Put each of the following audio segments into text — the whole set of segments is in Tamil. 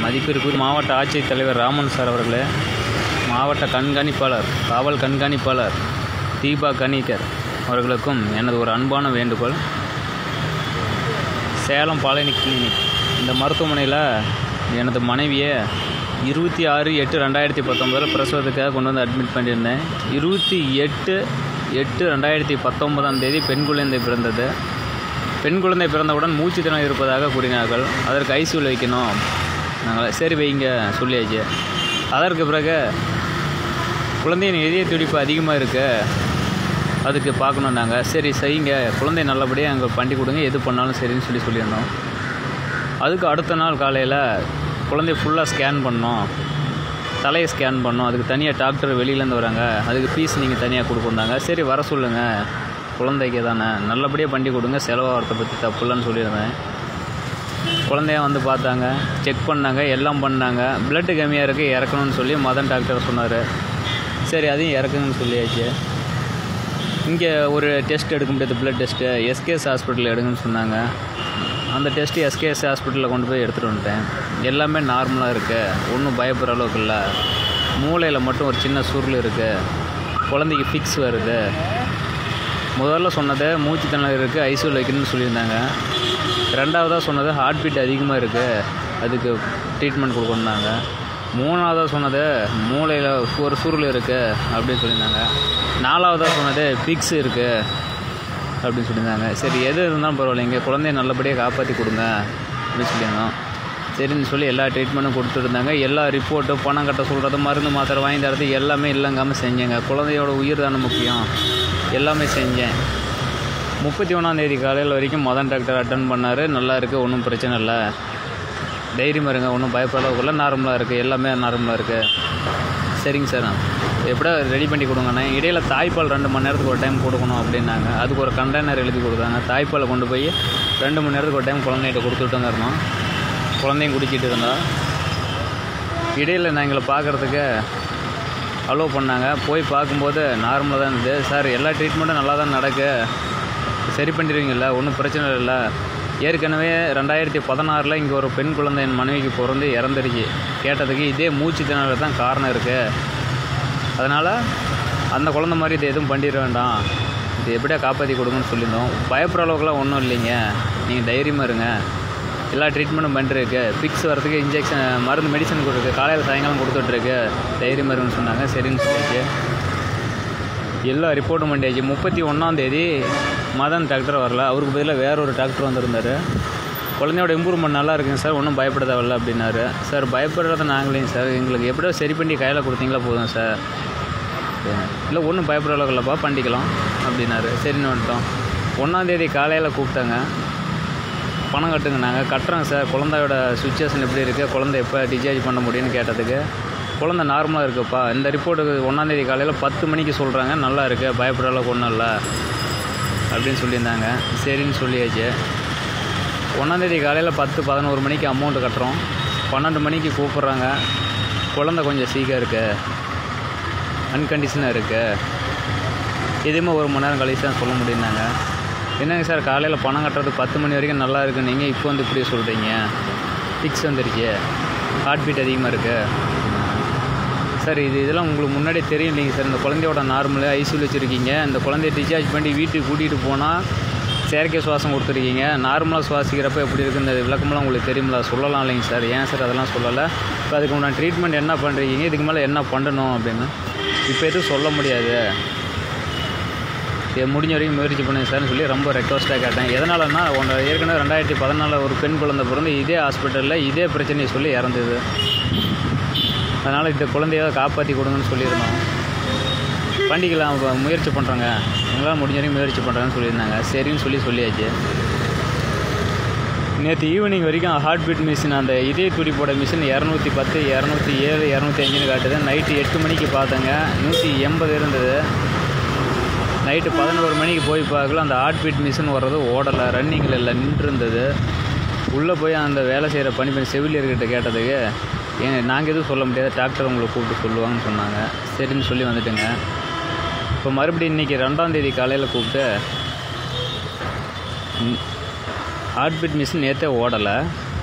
மதிப்பிற்குரிய மாவட்ட ஆட்சித்தலைவர் ராமன் சார் அவர்களே மாவட்ட கண்காணிப்பாளர் காவல் கண்காணிப்பாளர் தீபா கணிகர் அவர்களுக்கும் எனது ஒரு அன்பான வேண்டுகோள் சேலம் பாலினி கிளினிக் இந்த மருத்துவமனையில் எனது மனைவியை இருபத்தி ஆறு எட்டு ரெண்டாயிரத்தி பத்தொம்பதில் பிரசவத்துக்காக கொண்டு வந்து அட்மிட் பண்ணியிருந்தேன் இருபத்தி எட்டு எட்டு ரெண்டாயிரத்தி பத்தொன்பதாம் தேதி பெண் குழந்தை பிறந்தது பெண் குழந்தை பிறந்தவுடன் மூச்சு திணறல் இருப்பதாக கூறினார்கள் அதற்கு ஐசியூவில் வைக்கணும் நாங்கள் சரி வைங்க சொல்லியாச்சு அதற்கு பிறகு குழந்தையின் இதய துடிப்பு அதிகமாக இருக்கு அதுக்கு பார்க்கணும் நாங்கள் சரி செய்யுங்க குழந்தை நல்லபடியாக அங்கே பண்ணி கொடுங்க எது பண்ணாலும் சரின்னு சொல்லி சொல்லியிருந்தோம் அதுக்கு அடுத்த நாள் காலையில் குழந்தைய ஃபுல்லாக ஸ்கேன் பண்ணோம் தலையை ஸ்கேன் பண்ணோம் அதுக்கு தனியாக டாக்டர் வெளியிலேருந்து வராங்க அதுக்கு ஃபீஸ் நீங்கள் தனியாக கொடுக்குறாங்க சரி வர சொல்லுங்கள் குழந்தைக்கு தானே நல்லபடியாக பண்ணி கொடுங்க செலவாகிறத பற்றி தப்பு இல்லைன்னு சொல்லியிருந்தேன் குழந்தைய வந்து பார்த்தாங்க செக் பண்ணாங்க எல்லாம் பண்ணாங்க பிளட்டு கம்மியாக இருக்குது இறக்கணும்னு சொல்லி மதன் டாக்டர் சொன்னார் சரி அதையும் இறக்குங்கன்னு சொல்லியாச்சு இங்கே ஒரு டெஸ்ட் எடுக்க முடியாது பிளட் டெஸ்ட்டு எஸ்கேஎஸ் ஹாஸ்பிட்டலில் எடுங்கன்னு சொன்னாங்க அந்த டெஸ்ட்டு எஸ்கேஎஸ் ஹாஸ்பிட்டலில் கொண்டு போய் எடுத்துகிட்டு வந்துட்டேன் எல்லாமே நார்மலாக இருக்குது ஒன்றும் பயப்படுற அளவுக்கு இல்லை மூளையில் மட்டும் ஒரு சின்ன சுருள் இருக்குது குழந்தைக்கு ஃபிக்ஸ் வருது முதல்ல சொன்னது மூச்சு திணறல் இருக்குது ஐசியூவில் வைக்கணும்னு சொல்லியிருந்தாங்க ரெண்டாவதாக சொன்னது ஹார்ட் பீட் அதிகமாக இருக்குது அதுக்கு ட்ரீட்மெண்ட் கொடுக்கணுன்னாங்க மூணாவதாக சொன்னது மூளையில் ஒரு சுருள் இருக்குது அப்படின்னு சொல்லியிருந்தாங்க நாலாவதாக சொன்னது பிக்ஸ் இருக்குது அப்படின்னு சொல்லியிருந்தாங்க சரி எது இருந்தாலும் பரவாயில்லைங்க குழந்தைய நல்லபடியாக காப்பாற்றி கொடுங்க அப்படின்னு சொல்லியிருந்தோம் சரின்னு சொல்லி எல்லா ட்ரீட்மெண்ட்டும் கொடுத்துருந்தாங்க எல்லா ரிப்போர்ட்டும் பணம் கட்ட சொல்கிறது மருந்து மாத்திரை வாங்கி தரது எல்லாமே இல்லைங்காமல் செஞ்சேங்க குழந்தையோட உயிர் தானே முக்கியம் எல்லாமே செஞ்சேன் முப்பத்தி ஒன்றாந்தேதி காலையில் வரைக்கும் மதன் டாக்டர் அட்டன் பண்ணார் நல்லா இருக்குது ஒன்றும் பிரச்சனை இல்லை தைரியம் இருங்க ஒன்றும் பயப்பட அளவுக்கு இல்லை நார்மலாக இருக்குது எல்லாமே நார்மலாக இருக்குது சரிங்க சார் எப்படியா ரெடி பண்ணி கொடுங்கண்ணே இடையில தாய்ப்பால் ரெண்டு மணி நேரத்துக்கு ஒரு டைம் கொடுக்கணும் அப்படின்னாங்க அதுக்கு ஒரு கண்டெய்னர் எழுதி கொடுத்தாங்க தாய்ப்பாலை கொண்டு போய் ரெண்டு மணி நேரத்துக்கு ஒரு டைம் குழந்தைகிட்ட கொடுத்துட்டு தான் இருந்தோம் குழந்தையும் குடிச்சிட்டு இருந்தா இடையில் நான் எங்களை பார்க்குறதுக்கு அலோவ் பண்ணாங்க போய் பார்க்கும்போது நார்மலாக தான் இருந்தது சார் எல்லா ட்ரீட்மெண்ட்டும் நல்லா தான் நடக்கு சரி பண்ணிடுவீங்கல்ல ஒன்றும் பிரச்சனை இல்லை ஏற்கனவே ரெண்டாயிரத்தி பதினாறில் இங்கே ஒரு பெண் குழந்தை என் மனைவிக்கு பிறந்து இறந்துருச்சு கேட்டதுக்கு இதே மூச்சு திணறல் தான் காரணம் இருக்குது அதனால் அந்த குழந்த மாதிரி இது எதுவும் பண்ணிட வேண்டாம் இது எப்படியா காப்பாற்றி கொடுங்கன்னு சொல்லியிருந்தோம் பயப்படுற அளவுக்குலாம் ஒன்றும் இல்லைங்க நீங்கள் தைரியமாக இருங்க எல்லா ட்ரீட்மெண்ட்டும் பண்ணிருக்கு ஃபிக்ஸ் வரதுக்கு இன்ஜெக்ஷன் மருந்து மெடிசன் கொடுக்கு காலையில் சாயங்காலம் கொடுத்துட்ருக்கு தைரியமாக இருக்குன்னு சொன்னாங்க சரின்னு சொல்லிச்சு எல்லா ரிப்போர்ட்டும் பண்ணியாச்சு முப்பத்தி ஒன்றாந்தேதி மதன் டாக்டர் வரல அவருக்கு பதிலாக வேற ஒரு டாக்டர் வந்திருந்தார் குழந்தையோட இம்ப்ரூவ்மெண்ட் நல்லா இருக்குங்க சார் ஒன்றும் பயப்பட தேவையில்ல அப்படின்னாரு சார் பயப்படுறத நாங்களேங்க சார் எங்களுக்கு எப்படியோ சரி பண்ணி கையில் கொடுத்தீங்களா போதும் சார் இல்லை ஒன்றும் பயப்படுற அளவுக்கு இல்லைப்பா பண்ணிக்கலாம் அப்படின்னாரு சரின்னு வந்துட்டோம் ஒன்றாந்தேதி காலையில் கூப்பிட்டாங்க பணம் கட்டுங்க நாங்கள் கட்டுறோங்க சார் குழந்தையோட சுச்சுவேஷன் எப்படி இருக்குது குழந்தை எப்போ டிஸ்சார்ஜ் பண்ண முடியும்னு கேட்டதுக்கு குழந்தை நார்மலாக இருக்குப்பா இந்த ரிப்போர்ட்டுக்கு ஒன்றாந்தேதி காலையில் பத்து மணிக்கு சொல்கிறாங்க நல்லா இருக்குது பயப்படுற அளவுக்கு ஒன்றும் இல்லை அப்படின்னு சொல்லியிருந்தாங்க சரின்னு சொல்லியாச்சு ஒன்றாந்தேதி காலையில் பத்து பதினோரு மணிக்கு அமௌண்ட்டு கட்டுறோம் பன்னெண்டு மணிக்கு கூப்பிட்றாங்க குழந்தை கொஞ்சம் சீக்கிரம் இருக்கு அன்கண்டிஷனாக இருக்குது எதுவுமே ஒரு மணி நேரம் கழிச்சு தான் சொல்ல முடியும்னாங்க என்னங்க சார் காலையில் பணம் கட்டுறது பத்து மணி வரைக்கும் நல்லா இருக்கு நீங்கள் இப்போ வந்து இப்படி சொல்கிறீங்க ஃபிக்ஸ் வந்துருச்சு ஹார்ட் பீட் அதிகமாக இருக்குது சார் இது இதெல்லாம் உங்களுக்கு முன்னாடியே தெரியும் இல்லைங்க சார் இந்த குழந்தையோட நார்மலு ஐசியூவில் வச்சுருக்கீங்க இந்த குழந்தைய டிஸ்சார்ஜ் பண்ணி வீட்டுக்கு கூட்டிகிட்டு போனால் செயற்கை சுவாசம் கொடுத்துருக்கீங்க நார்மலாக சுவாசிக்கிறப்ப எப்படி இருக்குது இந்த விளக்கமெல்லாம் உங்களுக்கு தெரியுமில்ல சொல்லலாம் இல்லைங்க சார் ஏன் சார் அதெல்லாம் சொல்லலை இப்போ அதுக்கு உண்டான ட்ரீட்மெண்ட் என்ன பண்ணுறீங்க இதுக்கு மேலே என்ன பண்ணணும் அப்படின்னு இப்போ எதுவும் சொல்ல முடியாது இது முடிஞ்ச வரைக்கும் முயற்சி பண்ணுங்க சார்னு சொல்லி ரொம்ப ரெக்வஸ்ட்டாக கேட்டேன் எதனாலன்னா ஒன்று ஏற்கனவே ரெண்டாயிரத்தி பதினாலில் ஒரு பெண் குழந்தை பிறந்து இதே ஹாஸ்பிட்டலில் இதே பிரச்சனையை சொல்லி இறந்தது அதனால் இந்த குழந்தைய காப்பாற்றி கொடுங்கன்னு சொல்லியிருந்தோம் பண்ணிக்கலாம் இப்ப முயற்சி பண்ணுறோங்க எங்களால் முடிஞ்ச வரைக்கும் முயற்சி பண்ணுறேன்னு சொல்லியிருந்தாங்க சரின்னு சொல்லி சொல்லியாச்சு நேற்று ஈவினிங் வரைக்கும் ஹார்ட் பீட் மிஷின் அந்த இதய துடிப்போட மிஷின் இரநூத்தி பத்து இரநூத்தி ஏழு இரநூத்தி அஞ்சுன்னு காட்டுது நைட்டு எட்டு மணிக்கு பார்த்தேங்க நூற்றி எண்பது இருந்தது நைட்டு பதினோரு மணிக்கு போய் பார்க்கல அந்த ஹார்ட் பீட் மிஷின் வர்றது ஓடலை ரன்னிங்கில் இல்லை நின்று இருந்தது உள்ளே போய் அந்த வேலை செய்கிற பணி பண்ணி செவிலியர்கிட்ட கேட்டதுக்கு ஏங்க நாங்கள் எதுவும் சொல்ல முடியாது டாக்டர் உங்களை கூப்பிட்டு சொல்லுவாங்கன்னு சொன்னாங்க சரின்னு சொல்லி வந்துட்டுங்க இப்போ மறுபடியும் இன்றைக்கி ரெண்டாம் தேதி காலையில் கூப்பிட்டு ஹார்ட் பீட் மிஷின் நேற்றே ஓடலை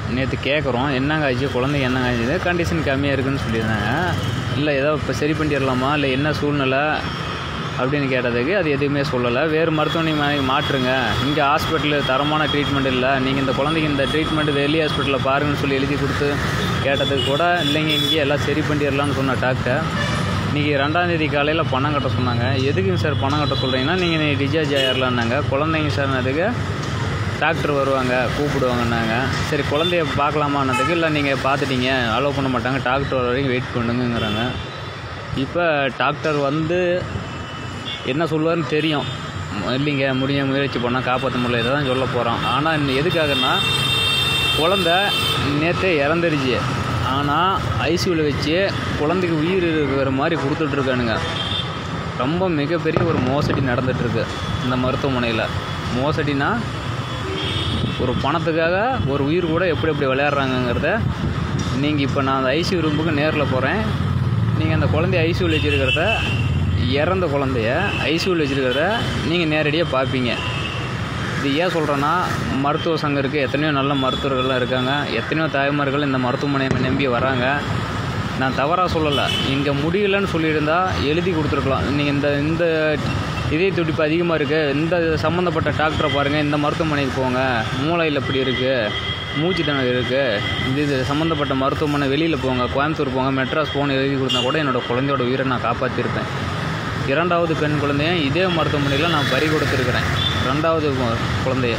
நேற்று கேட்குறோம் என்னங்க ஆச்சு குழந்தைங்க என்னங்க ஆச்சு கண்டிஷன் கம்மியாக இருக்குன்னு சொல்லியிருந்தாங்க இல்லை ஏதோ இப்போ சரி பண்ணிடலாமா இல்லை என்ன சூழ்நிலை அப்படின்னு கேட்டதுக்கு அது எதுவுமே சொல்லலை வேறு மருத்துவமனை மா- மாற்றுங்க இங்கே ஹாஸ்பிட்டலில் தரமான ட்ரீட்மெண்ட் இல்லை நீங்கள் இந்த குழந்தைக்கு இந்த ட்ரீட்மெண்ட் வெளி ஹாஸ்பிட்டலில் பாருங்கன்னு சொல்லி எழுதி கொடுத்து கேட்டதுக்கு கூட இல்லைங்க இங்கேயே எல்லாம் சரி பண்ணிடலாம்னு சொன்ன டாக்டர் இன்றைக்கி ரெண்டாந்தேதி காலையில் பணம் கட்ட சொன்னாங்க எதுக்குங்க சார் பணம் கட்ட சொல்கிறீங்கன்னா நீங்கள் நீ டிஸ்சார்ஜ் ஆயிடலான்னாங்க குழந்தைங்க சார்னதுக்கு டாக்டர் வருவாங்க கூப்பிடுவாங்கன்னாங்க சரி குழந்தைய பார்க்கலாமான்னதுக்கு இல்லை நீங்கள் பார்த்துட்டீங்க அலோவ் பண்ண மாட்டாங்க டாக்டர் வர வரைக்கும் வெயிட் பண்ணுங்கங்கிறாங்க இப்போ டாக்டர் வந்து என்ன சொல்லுவாருன்னு தெரியும் ம், இல்லைங்க முடிய முயற்சி பண்ணால் காப்பாற்ற முடியல இதை தான் சொல்ல போகிறோம் ஆனால் இன்னும் எதுக்காகன்னா குழந்த நேற்றே இறந்துருச்சு ஆனால் ஐசியூவில் வச்சு குழந்தைக்கு உயிர் இருக்கிற மாதிரி கொடுத்துட்ருக்கானுங்க ரொம்ப மிகப்பெரிய ஒரு மோசடி நடந்துகிட்ருக்கு இந்த மருத்துவமனையில் மோசடினா ஒரு பணத்துக்காக ஒரு உயிர் கூட எப்படி எப்படி விளையாடுறாங்கங்கிறத நீங்கள் இப்போ நான் அந்த ஐசியூ ரூமுக்கு நேரில் போகிறேன் நீங்கள் அந்த குழந்தைய ஐசியூவில் வச்சுருக்கிறத இறந்த குழந்தைய ஐசியூவில் வச்சுருக்கிறத நீங்கள் நேரடியாக பார்ப்பீங்க இது ஏன் சொல்கிறேன்னா மருத்துவ சங்கம் இருக்குது எத்தனையோ நல்ல மருத்துவர்கள்லாம் இருக்காங்க எத்தனையோ தாய்மார்கள் இந்த மருத்துவமனையை நம்பி வராங்க நான் தவறாக சொல்லலை இங்கே முடியலன்னு சொல்லியிருந்தா எழுதி கொடுத்துருக்கலாம் நீங்கள் இந்த இந்த இதய துடிப்பு அதிகமாக இருக்குது இந்த சம்மந்தப்பட்ட டாக்டரை பாருங்கள் இந்த மருத்துவமனைக்கு போங்க மூளையில் இப்படி இருக்குது மூச்சு திணறல் இருக்குது இது இது சம்மந்தப்பட்ட மருத்துவமனை வெளியில் போங்க கோயம்புத்தூர் போங்க மெட்ராஸ் போகணும் எழுதி கொடுத்தா கூட என்னோடய குழந்தையோட உயிரை நான் காப்பாற்றிருப்பேன் இரண்டாவது பெண் குழந்தைய இதே மருத்துவமனையில் நான் பறி கொடுத்துருக்குறேன் ரெண்டாவது கு- குழந்தைய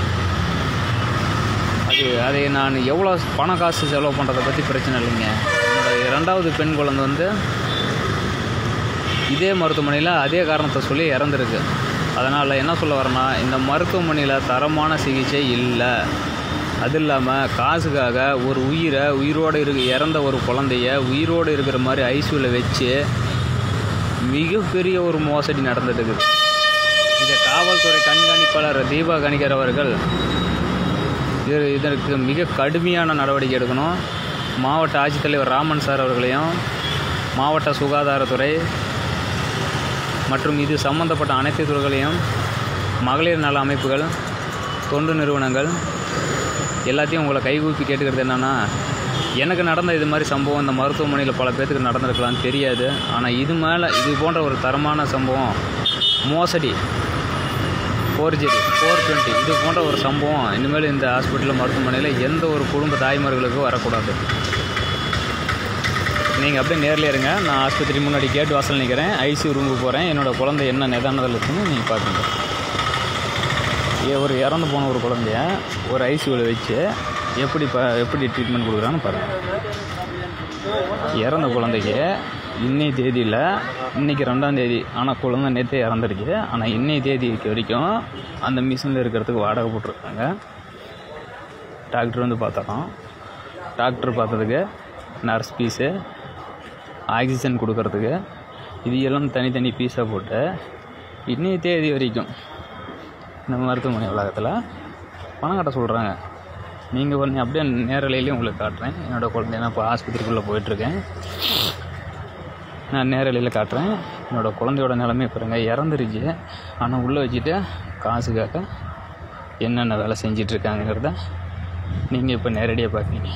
அது அதை நான் எவ்வளோ பண காசு செலவு பண்ணுறதை பற்றி பிரச்சனை இல்லைங்க என்னோட இரண்டாவது பெண் குழந்தை வந்து இதே மருத்துவமனையில் அதே காரணத்தை சொல்லி இறந்துருக்கு அதனால் என்ன சொல்ல வரேன்னா இந்த மருத்துவமனையில் தரமான சிகிச்சை இல்லை அது இல்லாமல் காசுக்காக ஒரு உயிரை உயிரோடு இருக்கு இறந்த ஒரு குழந்தைய உயிரோடு இருக்கிற மாதிரி ஐசியூவில் வச்சு மிகப்பெரிய ஒரு மோசடி நடந்துட்டு இருக்குது இதை காவல்துறை கண்காணிப்பாளர் தீபா கணிகர் அவர்கள் இது இதற்கு மிக கடுமையான நடவடிக்கை எடுக்கணும் மாவட்ட ஆட்சித்தலைவர் ராமன் சார் அவர்களையும் மாவட்ட சுகாதாரத்துறை மற்றும் இது சம்பந்தப்பட்ட அனைத்து துறைகளையும் மகளிர் நல அமைப்புகள் தொண்டு நிறுவனங்கள் எல்லாத்தையும் உங்களை கைகூப்பி கேட்டுக்கிறது என்னென்னா எனக்கு நடந்த இது மாதிரி சம்பவம் இந்த மருத்துவமனையில் பல பேர்த்துக்கு நடந்திருக்கலாம்னு தெரியாது ஆனால் இது மேலே இது போன்ற ஒரு தரமான சம்பவம் மோசடி ஃபோர்ஜரி ஃபோர் டுவெண்ட்டி இது போன்ற ஒரு சம்பவம் இனிமேல் இந்த ஹாஸ்பிட்டலில் மருத்துவமனையில் எந்த ஒரு குடும்ப தாய்மார்களுக்கும் வரக்கூடாது நீங்கள் அப்படியே நேரில் இருங்க நான் ஆஸ்பத்திரி முன்னாடி கேட் வாசல் நிற்கிறேன் ஐசியூ ரூமுக்கு போகிறேன் என்னோடய குழந்தை என்ன நிதானத்தில் இருக்குன்னு நீங்கள் பார்க்குங்க ஏ ஒரு இறந்து போன ஒரு குழந்தைய ஒரு ஐசியூவில் வச்சு எப்படி ப எப்படி ட்ரீட்மெண்ட் கொடுக்குறான்னு பாருங்கள் இறந்த குழந்தைக்கு இன்னைய தேதியில் இன்றைக்கி ரெண்டாம் தேதி ஆனால் குழந்தை நேற்றே இறந்துருச்சு ஆனால் இன்னைய தேதிக்கு வரைக்கும் அந்த மிஷினில் இருக்கிறதுக்கு வாடகை போட்டிருக்காங்க டாக்டர் வந்து பார்த்துறோம் டாக்டர் பார்த்ததுக்கு நர்ஸ் ஃபீஸு ஆக்சிஜன் கொடுக்கறதுக்கு இது எல்லாம் தனித்தனி பீஸாக போட்டு இன்னைய தேதி வரைக்கும் இந்த மருத்துவமனை வளாகத்தில் பணம் கட்ட சொல்கிறாங்க நீங்கள் கொஞ்சம் அப்படியே நேரலையிலேயே உங்களுக்கு காட்டுறேன் என்னோடய குழந்தை நான் இப்போ ஆஸ்பத்திரிக்குள்ளே போயிட்டுருக்கேன் நான் நேரலையில் காட்டுறேன் என்னோடய குழந்தையோட நிலைமை பாருங்க இறந்துருச்சு ஆனால் உள்ளே வச்சுட்டு காசுக்காக என்னென்ன வேலை செஞ்சிட்ருக்காங்கிறத நீங்கள் இப்போ நேரடியாக பார்ப்பீங்க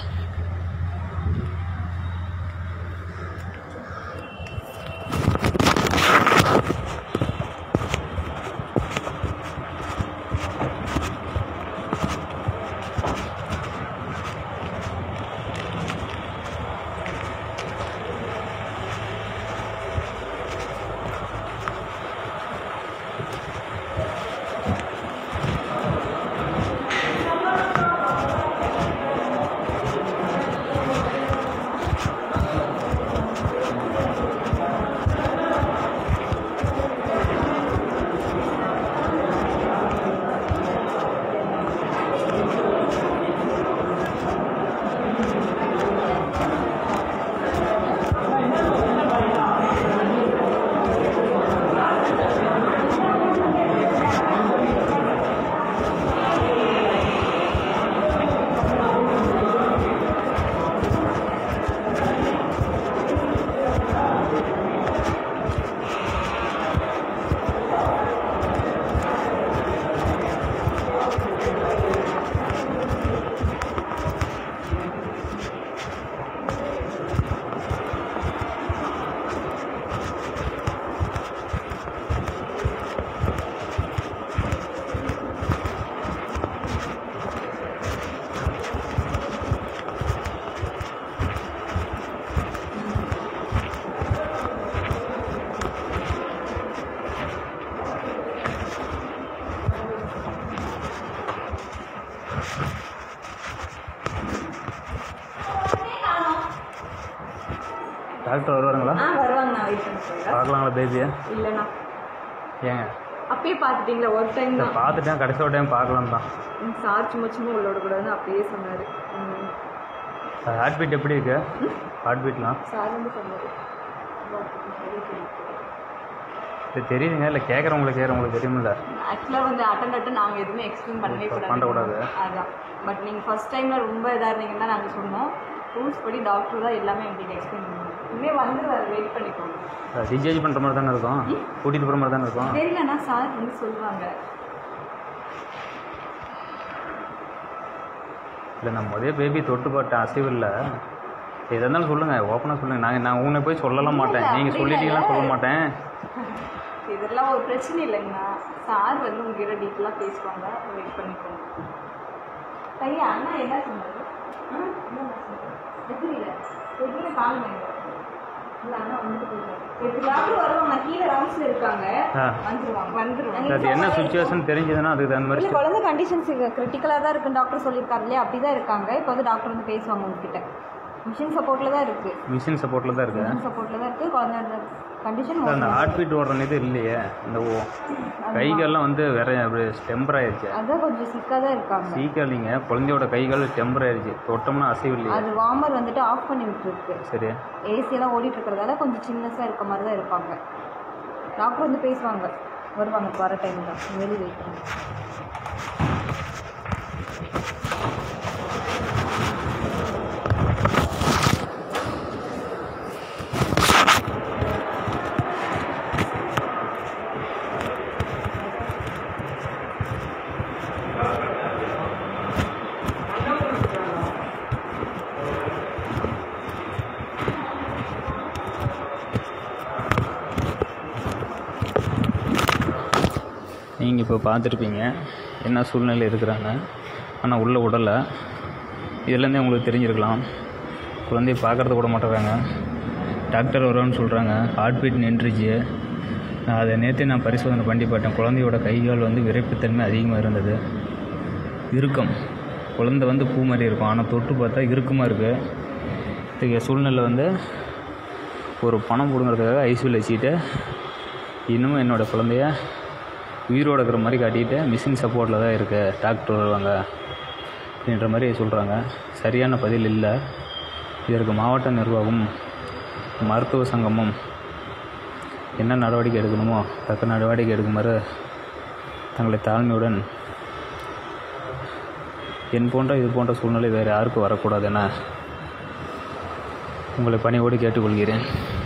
டாக்டர் வருவாருங்களா ஆ வருவாங்க நான் வெயிட் பண்ணிக்கிறேன் பார்க்கலாங்களா பேபியை இல்லைண்ணா ஏங்க அப்பயே பார்த்துட்டீங்களா ஒரு டைம் இதை தான் பார்த்துட்டேன் கடைசி ஒரு டைம் பார்க்கலாம் தான் சார் சும்மா சும்மா உள்ள விடக்கூடாதுன்னு அப்பயே சொன்னார் ஹார்ட் பீட் எப்படி இருக்கு ஹார்ட் பீட்லாம் சார் வந்து சொன்னார் இது தெரியுதுங்க இல்லை கேட்குறவங்களுக்கு கேட்குறவங்களுக்கு தெரியுமில்ல ஆக்சுவலாக வந்து அட்டன் அட்டன் நாங்கள் எதுவுமே எக்ஸ்பிளைன் பண்ணவே பண்ணக்கூடாது. கூடாது அதான் பட் நீங்கள் ஃபர்ஸ்ட் டைமில் ரொம்ப இதாக இருந்தீங்கன்னா நாங்கள் சொன்னோம் ரூல்ஸ் படி டாக்டர் தான் எல்லாமே எங்களுக்கு எக்ஸ்பிளைன் பண்ணுவோம் இனிமேல் வந்துருவார் வெயிட் பண்ணிக்கோங்க டிஜேஜ் பண்ணுற மாதிரி தானே இருக்கும் கூட்டிகிட்டு போகிற மாதிரி தானே இருக்கும் தெரியலன்னா சார் வந்து சொல்லுவாங்க இல்லை நான் முதல் பேபி தொட்டு போட்டேன் அசைவு இல்லை எதாக இருந்தாலும் சொல்லுங்கள் ஓப்பனாக சொல்லுங்கள் நாங்கள் நான் உன்னை போய் சொல்லலாம் மாட்டேன் இல்ல, நீங்கள் அப்படி சொல்லிட்டீங்கன்னா இல்ல. சொல்ல மாட்டேன் இதெல்லாம் ஒரு பிரச்சனை இல்லைங்கண்ணா சார் வந்து உங்ககிட்ட டீட்டெயிலாக பேசுவாங்க வெயிட் பண்ணிக்கோங்க ஐயா அண்ணா என்ன சொன்னாரு ஆ, என்ன சொன்னாரு? எப்படி இல்லை எப்படி காணுங்க இல்லை அண்ணா வந்துட்டு போயிருக்காரு எப்படி டாக்டர் வருவாங்க கீழே ரவுண்ட்ஸில் இருக்காங்க ஆ. வந்துருவாங்க வந்துருவாங்க அது என்ன சுச்சுவேஷன் தெரிஞ்சதுன்னா அதுக்கு தகுந்த மாதிரி இல்லை குழந்தை கண்டிஷன்ஸ் கிரிட்டிக்கலாக தான் இருக்குன்னு டாக்டர் சொல்லியிருக்காரு இல்லையா அப்படி தான் இருக்காங்க இப்போ வந்து டாக்டர் வந்து பேசுவாங்க உங்ககிட்ட மிஷின் சப்போர்ட்டில் தான் இருக்குது மிஷின் சப்போர்ட்டில் தான் இருக்குது மிஷின் சப்போர்ட்டில் தான் இருக்குது குழந்தையோட கண்டிஷன் அந்த ஹார்ட் பீட் ஓடுற இது இல்லையே இந்த ஓ கைகள்லாம் வந்து வேற அப்படி டெம்பர் ஆயிடுச்சு அதான் கொஞ்சம் சிக்காக தான் இருக்காங்க சீக்கிரம் இல்லைங்க குழந்தையோட கைகள் டெம்பர் ஆயிடுச்சு தொட்டோம்னா அசைவு இல்லையே அது வார்மர் வந்துட்டு ஆஃப் பண்ணி விட்டுருக்கு சரி ஏசி எல்லாம் ஓடிட்டு இருக்கிறதால கொஞ்சம் சின்னஸாக இருக்க மாதிரி தான் இருப்பாங்க டாக்டர் வந்து பேசுவாங்க வருவாங்க இப்ப வர டைம் தான் வெளியே வெயிட் பண்ணுங்க நீங்கள் இப்போ பார்த்துருப்பீங்க என்ன சூழ்நிலை இருக்கிறாங்க ஆனால் உள்ளே விடலை இதுலேருந்தே உங்களுக்கு தெரிஞ்சிருக்கலாம் குழந்தைய பார்க்குறது கூட மாட்டேறாங்க டாக்டர் வருவான்னு சொல்கிறாங்க ஹார்ட் பீட் நின்றுச்சு நான் அதை நேற்று நான் பரிசோதனை பண்ணி பார்த்தேன் குழந்தையோட கைகால் வந்து விரைப்புத்தன்மை அதிகமாக இருந்தது இறுக்கம் குழந்தை வந்து பூ மாதிரி இருக்கும் ஆனால் தொட்டு பார்த்தா இறுக்கமாக இருக்குது இத்தகைய சூழ்நிலை வந்து ஒரு பணம் பிடுங்கிறதுக்காக ஐசியூவில் வச்சுக்கிட்டு இன்னமும் என்னோடய குழந்தைய உயிரோடு இருக்கிற மாதிரி காட்டிட்டு மிஷின் சப்போர்ட்டில் தான் இருக்கு டாக்டர் வருவாங்க அப்படின்ற மாதிரி சொல்கிறாங்க சரியான பதில் இல்லை இதற்கு மாவட்ட நிர்வாகம் மருத்துவ சங்கமும் என்ன நடவடிக்கை எடுக்கணுமோ தக்க நடவடிக்கை எடுக்குமாறு தங்களை தாழ்மையுடன் என் போன்ற இது போன்ற சூழ்நிலை வேறு யாருக்கும் வரக்கூடாது என உங்களை பணியோடு கேட்டுக்கொள்கிறேன்